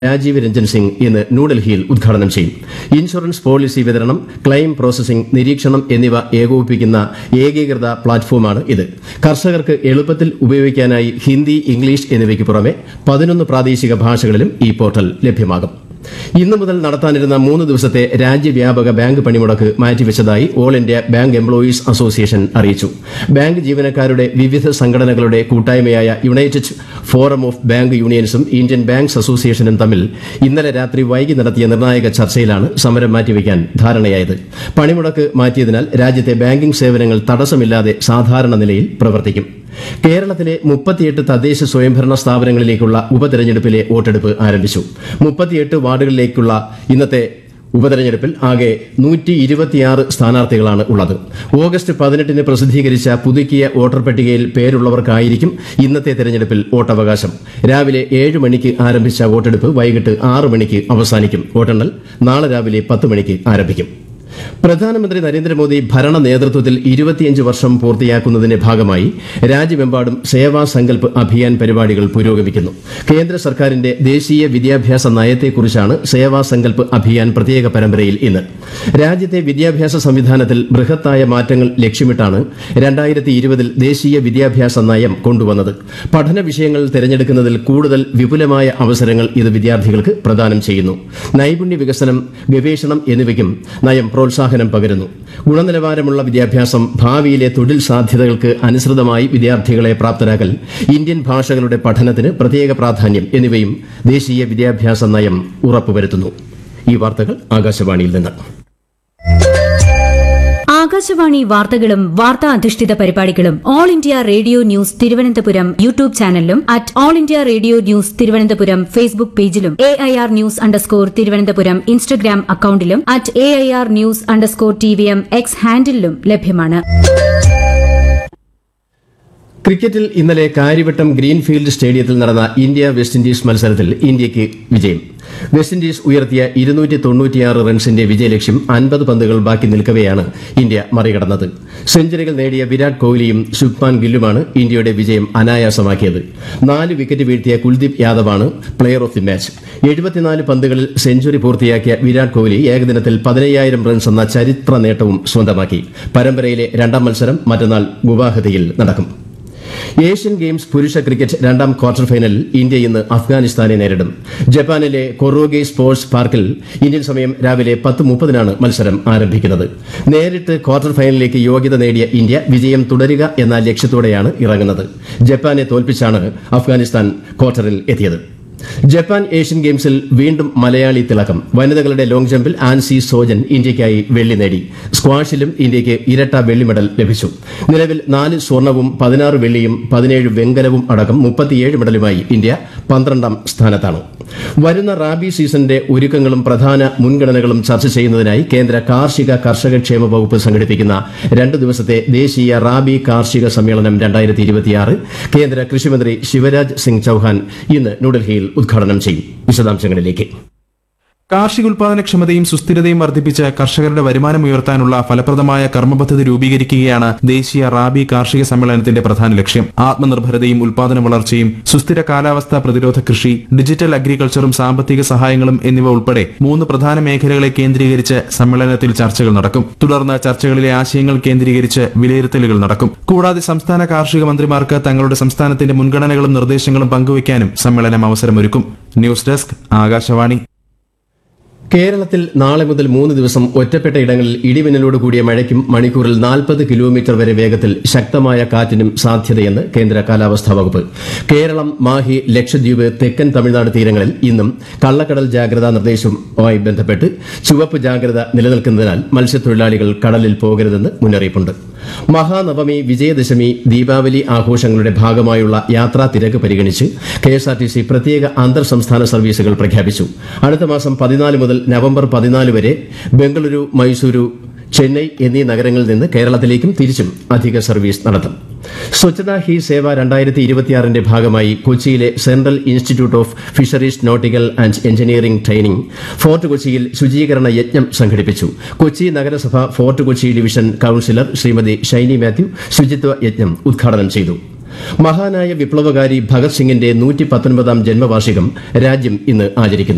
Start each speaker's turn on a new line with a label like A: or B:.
A: രാജീവ് രഞ്ജൻ സിംഗ് ഇന്ന് ന്യൂഡൽഹിയിൽ ഉദ്ഘാടനം ചെയ്യും ഇൻഷുറൻസ് പോളിസി വിതരണം ക്ലെയിം പ്രോസസിംഗ് നിരീക്ഷണം എന്നിവ ഏകോപിപ്പിക്കുന്ന ഏകീകൃത പ്ലാറ്റ്ഫോമാണ് ഇത് കർഷകർക്ക് എളുപ്പത്തിൽ ഉപയോഗിക്കാനായി ഹിന്ദി ഇംഗ്ലീഷ് എന്നിവയ്ക്ക് പുറമെ പതിനൊന്ന് പ്രാദേശിക ഭാഷകളിലും ഈ പോർട്ടൽ ലഭ്യമാകും ഇന്നു മുതൽ നടത്താനിരുന്ന മൂന്ന് ദിവസത്തെ രാജ്യവ്യാപക ബാങ്ക് പണിമുടക്ക് മാറ്റിവെച്ചതായി all India bank employees association അറിയിച്ചു ബാങ്ക് ജീവനക്കാരുടെ വിവിധ സംഘടനകളുടെ കൂട്ടായ്മയായ യുണൈറ്റഡ് ഫോറം ഓഫ് ബാങ്ക് യൂണിയൻസും ഇന്ത്യൻ ബാങ്ക്സ് അസോസിയേഷനും തമ്മിൽ ഇന്നലെ രാത്രി വൈകി നടത്തിയ നിർണായക ചർച്ചയിലാണ് സമരം മാറ്റിവെക്കാൻ ധാരണയായത് പണിമുടക്ക് മാറ്റിയതിനാൽ രാജ്യത്തെ ബാങ്കിംഗ് സേവനങ്ങൾ തടസ്സമില്ലാതെ സാധാരണ നിലയിൽ പ്രവർത്തിക്കും കേരളത്തിലെ മുപ്പത്തിയെട്ട് തദ്ദേശ സ്വയംഭരണ സ്ഥാപനങ്ങളിലേക്കുള്ള ഉപതെരഞ്ഞെടുപ്പിലെ വോട്ടെടുപ്പ് ആരംഭിച്ചു മുപ്പത്തിയെട്ട് വാർഡുകളിലേക്കുള്ള ഇന്നത്തെ ഉപതെരഞ്ഞെടുപ്പിൽ ആകെ നൂറ്റി ഇരുപത്തിയാറ് സ്ഥാനാർത്ഥികളാണ് ഉള്ളത് ഓഗസ്റ്റ് പതിനെട്ടിന് പ്രസിദ്ധീകരിച്ച പുതുക്കിയ വോട്ടർ പട്ടികയിൽ പേരുള്ളവർക്കായിരിക്കും ഇന്നത്തെ തെരഞ്ഞെടുപ്പിൽ വോട്ടവകാശം രാവിലെ ഏഴ് മണിക്ക് ആരംഭിച്ച വോട്ടെടുപ്പ് വൈകിട്ട് ആറ് മണിക്ക് അവസാനിക്കും വോട്ടെണ്ണൽ നാളെ രാവിലെ പത്ത് മണിക്ക് ആരംഭിക്കും പ്രധാനമന്ത്രി നരേന്ദ്രമോദി ഭരണ നേതൃത്വത്തിൽ ഇരുപത്തിയഞ്ച് വർഷം പൂർത്തിയാക്കുന്നതിന്റെ ഭാഗമായി രാജ്യമെമ്പാടും സേവാ സങ്കല്പ് അഭിയാൻ പരിപാടികൾ പുരോഗമിക്കുന്നു കേന്ദ്ര സർക്കാരിന്റെ ദേശീയ വിദ്യാഭ്യാസ നയത്തെക്കുറിച്ചാണ് സേവാ സങ്കല്പ് അഭിയാൻ പ്രത്യേക പരമ്പരയിൽ ഇന്ന് രാജ്യത്തെ വിദ്യാഭ്യാസ സംവിധാനത്തിൽ ബൃഹത്തായ മാറ്റങ്ങൾ ലക്ഷ്യമിട്ടാണ് രണ്ടായിരത്തി ഇരുപതിൽ ദേശീയ വിദ്യാഭ്യാസ നയം കൊണ്ടുവന്നത് പഠന വിഷയങ്ങൾ തിരഞ്ഞെടുക്കുന്നതിൽ കൂടുതൽ വിപുലമായ അവസരങ്ങൾ ഇത് വിദ്യാർത്ഥികൾക്ക് പ്രദാനം ചെയ്യുന്നു നൈപുണ്യ വികസനം ഗവേഷണം എന്നിവയ്ക്കും നയം പ്രോത്സാഹനം പകരുന്നു ഗുണനിലവാരമുള്ള വിദ്യാഭ്യാസം ഭാവിയിലെ തൊഴിൽ സാധ്യതകൾക്ക് അനുസൃതമായി വിദ്യാർത്ഥികളെ പ്രാപ്തരാക്കൽ ഇന്ത്യൻ ഭാഷകളുടെ പഠനത്തിന് പ്രത്യേക പ്രാധാന്യം എന്നിവയും ദേശീയ വിദ്യാഭ്യാസ നയം ഉറപ്പുവരുത്തുന്നു ഈ വാർത്തകൾ ആകാശവാണിയിൽ നിന്ന്
B: ആകാശവാണി വാർത്തകളും വാർത്താ അധിഷ്ഠിത പരിപാടികളും all India radio news Thiruvananthapuram YouTube ചാനലിലും at all India radio news Thiruvananthapuram Facebook പേജിലും A I R news underscore Thiruvananthapuram Instagram അക്കൌണ്ടിലും at A I R news underscore T V M X ഹാൻഡിലും ലഭ്യമാണ്
A: ക്രിക്കറ്റിൽ ഇന്നലെ കാര്യവട്ടം ഗ്രീൻഫീൽഡ് സ്റ്റേഡിയത്തിൽ നടന്ന ഇന്ത്യ വെസ്റ്റ് ഇൻഡീസ് മത്സരത്തിൽ ഇന്ത്യയ്ക്ക് വിജയം വെസ്റ്റ് ഇൻഡീസ് ഉയർത്തിയ ഇരുന്നൂറ്റി തൊണ്ണൂറ്റിയാറ് റൺസിന്റെ വിജയലക്ഷ്യം അൻപത് പന്തുകൾ ബാക്കി നിൽക്കവെയാണ് ഇന്ത്യ മറികടന്നത് സെഞ്ചുറികൾ നേടിയ വിരാട് കോഹ്ലിയും ശുഭ്മാൻ ഗില്ലുമാണ് ഇന്ത്യയുടെ വിജയം അനായാസമാക്കിയത് നാല് വിക്കറ്റ് വീഴ്ത്തിയ കുൽദീപ് യാദവാണ് പ്ലെയർ ഓഫ് ദി മാച്ച് എഴുപത്തിനാല് പന്തുകളിൽ സെഞ്ചുറി പൂർത്തിയാക്കിയ വിരാട് കോഹ്ലി ഏകദിനത്തിൽ പതിനയ്യായിരം റൺസ് എന്ന ചരിത്ര നേട്ടവും സ്വന്തമാക്കി പരമ്പരയിലെ രണ്ടാം മത്സരം മറ്റന്നാൾ ഗുവാഹത്തിയിൽ നടക്കും ഏഷ്യൻ ഗെയിംസ് പുരുഷ ക്രിക്കറ്റ് രണ്ടാം ക്വാർട്ടർ ഫൈനലിൽ ഇന്ത്യ ഇന്ന് അഫ്ഗാനിസ്ഥാനെ നേരിടും ജപ്പാനിലെ കൊറോഗെ സ്പോർട്സ് പാർക്കിൽ ഇന്ത്യൻ സമയം രാവിലെ പത്ത് മുപ്പതിനാണ് മത്സരം ആരംഭിക്കുന്നത് നേരിട്ട് ക്വാർട്ടർ ഫൈനലിലേക്ക് യോഗ്യത നേടിയ ഇന്ത്യ വിജയം തുടരുക എന്ന ലക്ഷ്യത്തോടെയാണ് ഇറങ്ങുന്നത് ജപ്പാനെ തോൽപ്പിച്ചാണ് അഫ്ഗാനിസ്ഥാൻ ക്വാർട്ടറിൽ എത്തിയത് ജപ്പാൻ ഏഷ്യൻ ഗെയിംസിൽ വീണ്ടും മലയാളി തിളക്കം വനിതകളുടെ ലോങ് ജമ്പിൽ ആൻസി സോജൻ ഇന്ത്യയ്ക്കായി വെള്ളി നേടി സ്ക്വാഷിലും ഇന്ത്യയ്ക്ക് ഇരട്ട വെള്ളി മെഡൽ ലഭിച്ചു നിലവിൽ നാല് സ്വർണവും പതിനാറ് വെള്ളിയും പതിനേഴ് വെങ്കലവും അടക്കം മുപ്പത്തിയേഴ് മെഡലുമായി ഇന്ത്യ പന്ത്രണ്ടാം സ്ഥാനത്താണ് വരുന്ന റാബി സീസണിന്റെ ഒരുക്കങ്ങളും പ്രധാന മുൻഗണനകളും ചർച്ച ചെയ്യുന്നതിനായി കേന്ദ്ര കാർഷിക കർഷക ക്ഷേമ വകുപ്പ് സംഘടിപ്പിക്കുന്ന രണ്ട് ദിവസത്തെ ദേശീയ റാബി കാർഷിക സമ്മേളനം രണ്ടായിരത്തി ഇരുപത്തിയാറ് കേന്ദ്ര കൃഷിമന്ത്രി ശിവരാജ് സിംഗ് ചൌഹാൻ ഇന്ന് ന്യൂഡൽഹിയിൽ ഉദ്ഘാടനം ചെയ്യും വിശദാംശങ്ങളിലേക്ക്
C: കാർഷിക ഉൽപാദനക്ഷമതയും സുസ്ഥിരതയും വർദ്ധിപ്പിച്ച് കർഷകരുടെ വരുമാനം ഉയർത്താനുള്ള ഫലപ്രദമായ കർമ്മപദ്ധതി രൂപീകരിക്കുകയാണ് ദേശീയ റാബി കാർഷിക സമ്മേളനത്തിന്റെ പ്രധാന ലക്ഷ്യം ആത്മനിർഭരതയും ഉൽപാദന വളർച്ചയും സുസ്ഥിര കാലാവസ്ഥാ പ്രതിരോധ കൃഷി ഡിജിറ്റൽ അഗ്രികൾച്ചറും സാമ്പത്തിക സഹായങ്ങളും എന്നിവ ഉൾപ്പെടെ മൂന്ന് പ്രധാന മേഖലകളെ കേന്ദ്രീകരിച്ച് സമ്മേളനത്തിൽ ചർച്ചകൾ നടക്കും തുടർന്ന് ചർച്ചകളിലെ ആശയങ്ങൾ കേന്ദ്രീകരിച്ച് വിലയിരുത്തലുകൾ നടക്കും കൂടാതെ സംസ്ഥാന കാർഷിക മന്ത്രിമാർക്ക് തങ്ങളുടെ സംസ്ഥാനത്തിന്റെ മുൻഗണനകളും നിർദ്ദേശങ്ങളും പങ്കുവയ്ക്കാനും സമ്മേളനം അവസരമൊരുക്കും ന്യൂസ് ഡെസ്ക് ആകാശവാണി
A: കേരളത്തിൽ നാളെ മുതൽ മൂന്ന് ദിവസം ഒറ്റപ്പെട്ട ഇടങ്ങളിൽ ഇടിമിന്നലോട് കൂടിയ മഴയ്ക്കും മണിക്കൂറിൽ നാൽപ്പത് കിലോമീറ്റർ വരെ വേഗത്തിൽ ശക്തമായ കാറ്റിനും സാധ്യതയെന്ന് കേന്ദ്ര കാലാവസ്ഥാ വകുപ്പ് കേരളം മാഹി ലക്ഷദ്വീപ് തെക്കൻ തമിഴ്നാട് തീരങ്ങളിൽ ഇന്നും കള്ളക്കടൽ ജാഗ്രതാ നിർദ്ദേശവുമായി ബന്ധപ്പെട്ട് ചുവപ്പ് ജാഗ്രത നിലനിൽക്കുന്നതിനാൽ മത്സ്യത്തൊഴിലാളികൾ കടലിൽ പോകരുതെന്ന് മുന്നറിയിപ്പുണ്ട് മഹാനവമി വിജയദശമി ദീപാവലി ആഘോഷങ്ങളുടെ ഭാഗമായുള്ള യാത്രാ തിരക്ക് പരിഗണിച്ച് കെഎസ്ആർടിസി പ്രത്യേക അന്തർ സംസ്ഥാന സർവീസുകൾ പ്രഖ്യാപിച്ചു അടുത്ത മാസം പതിനാല് മുതൽ നവംബർ പതിനാല് വരെ ബംഗളൂരു മൈസൂരു ചെന്നൈ എന്നീ നഗരങ്ങളിൽ നിന്ന് കേരളത്തിലേക്കും തിരിച്ചും അധിക സർവീസ് നടത്തും സ്വച്ഛതാ ഹി സേവ രണ്ടായിരത്തി ഇരുപത്തിയാറിന്റെ ഭാഗമായി കൊച്ചിയിലെ central institute of fisheries nautical and engineering training fort കൊച്ചിയിൽ ശുചീകരണ യജ്ഞം സംഘടിപ്പിച്ചു കൊച്ചി നഗരസഭ fort Kochi division councillor Shrimati Shiny Mathew ശുചിത്വ യജ്ഞം ഉദ്ഘാടനം ചെയ്തു മഹാനായ വിപ്ലവകാരി ഭഗത് സിംഗിന്റെ നൂറ്റി പത്തൊൻപതാം ജന്മവാർഷികം രാജ്യം ഇന്ന് ആചരിക്കുന്നു